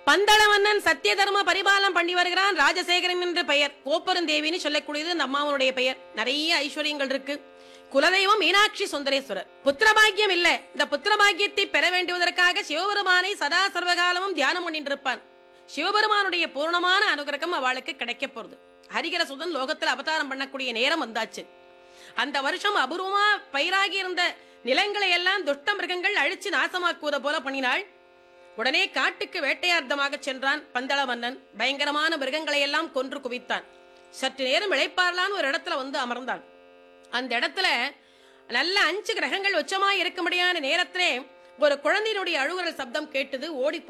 பந்தளவண்ணன் சத்திய தர்ம பரிபாலனம் பண்ணி வருகிறான் ராஜசேகரன் என்று பெயர் கோப்பருந்தேவின்னு சொல்லக்கூடியது இந்த அம்மாவனுடைய பெயர் நிறைய ஐஸ்வர்யங்கள் இருக்கு குலதெய்வம் மீனாட்சி சுந்தரேஸ்வரர் புத்திரபாக்கியம் இல்ல இந்த புத்திரபாக்கியத்தை பெற வேண்டுவதற்காக சிவபெருமானை சதா சர்வகாலமும் தியானம் பண்ணிட்டு இருப்பான் சிவபெருமானுடைய பூர்ணமான அனுகிரகம் அவளுக்கு கிடைக்க போறது ஹரிகர சுதன் லோகத்தில் அவதாரம் பண்ணக்கூடிய நேரம் வந்தாச்சு அந்த வருஷம் அபூர்வமா பயிராகி இருந்த நிலங்களை எல்லாம் துஷ்ட மிருகங்கள் அழிச்சு நாசமாக்குவத போல பண்ணினாள் உடனே காட்டுக்கு வேட்டையார்த்தமாக சென்றான் பந்தள மன்னன் பயங்கரமான மிருகங்களை எல்லாம் கொன்று குவித்தான் சற்று நேரம் இளைப்பாறலான்னு ஒரு இடத்துல வந்து அமர்ந்தான் அந்த இடத்துல நல்ல அஞ்சு கிரகங்கள் உச்சமாய் இருக்கும்படியான நேரத்திலே ஒரு குழந்தையினுடைய அழுகுரல் சப்தம் கேட்டது ஓடி